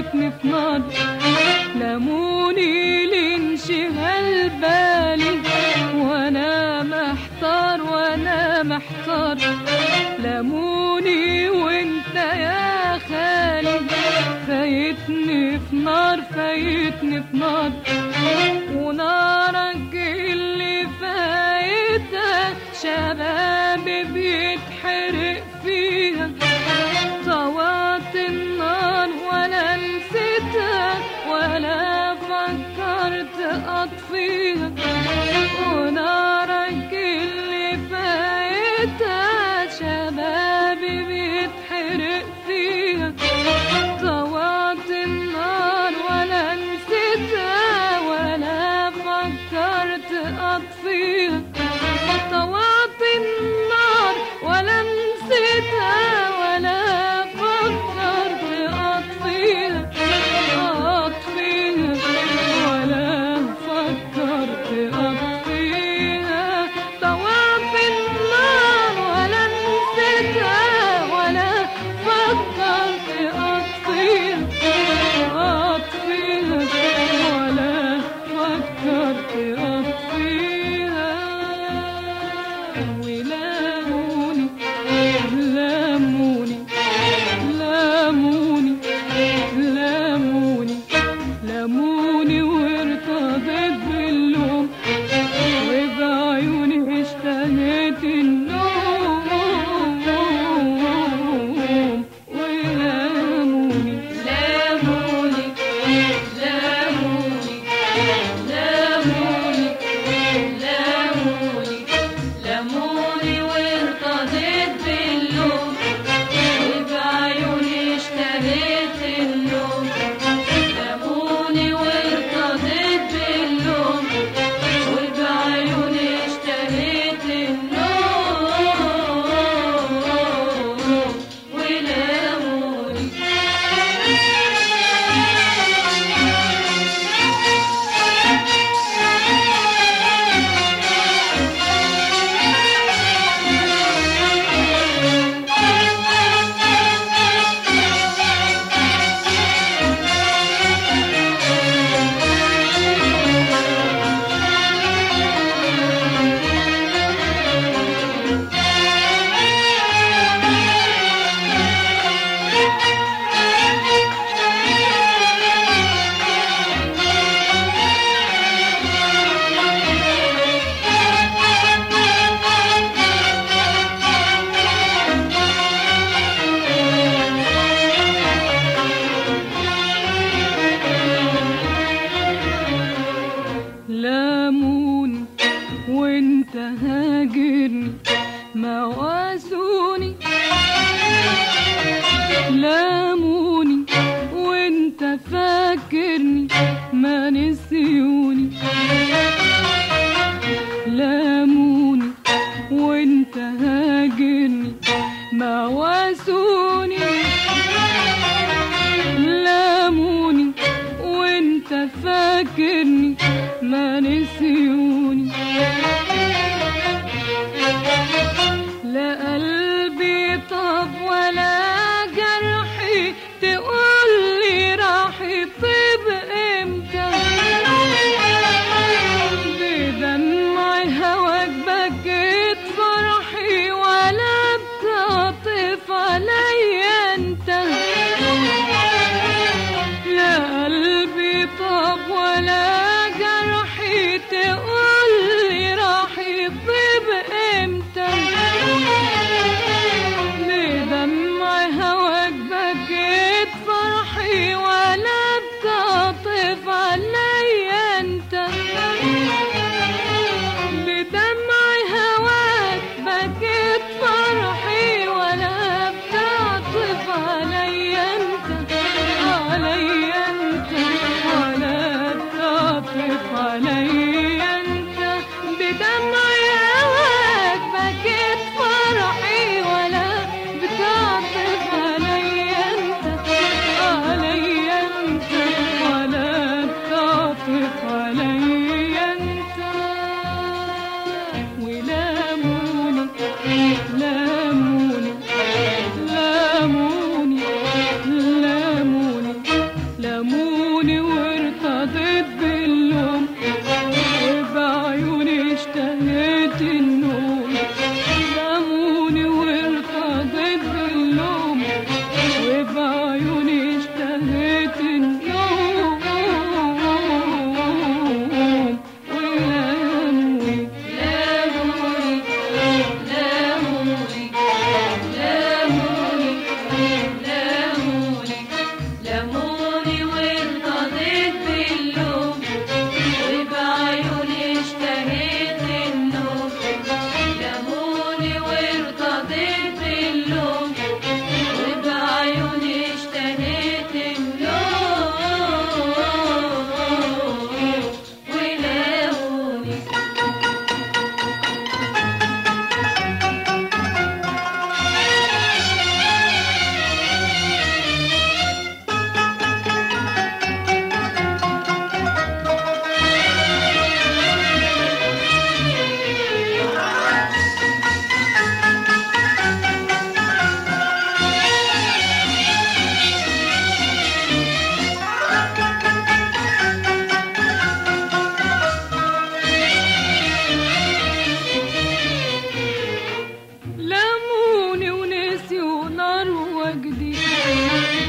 فايتني في نار لموني لانشغال بالي وانا محتار وانا محتار لموني وانت يا خالي فايتني في نار فايتني في نار ونارك اللي فايتك شبابي بيتحرق فيها طوعت النار ولا نسيتها ولا فكرت اطفيها ونارك اللي فايتها شبابي بيتحرق فيها طوعت النار ولا نسيتها ولا فكرت اطفيها طوعت النار ولا نسيتها ولا فكرت اطفيها اطفيها ولا فكرت اطفيها طوعت النار ولا نسيتها ولا فكرت اطفيها اطفيها ولا فكرت اطفيها ولاموني لاموني لاموني لاموني لاموني وارتضيت باللوم وبعيوني اشتهيت النوم ولاموني لاموني لاموني لاموني لاموني لاموني وارتضيت باللوم وبعيوني اشتهيت النوم لاموني وارتضيت باللوم وبعيوني اشتهيت النوم ولاموني لاموني وانت هاجرني ما واسوني لاموني وانت فاكرني ما نسيوني لاموني وانت هاجرني ما واسوني لاموني وانت فاكرني ما نسيوني لا قلبي طب ولا جرحي تقولي راح يطيب امتى بدمع هواك بكيت فرحي ولا بتعطف عليا انت لا قلبي طب ولا جرحي تقولي راح يطيب امتى بدمع ثروة جديد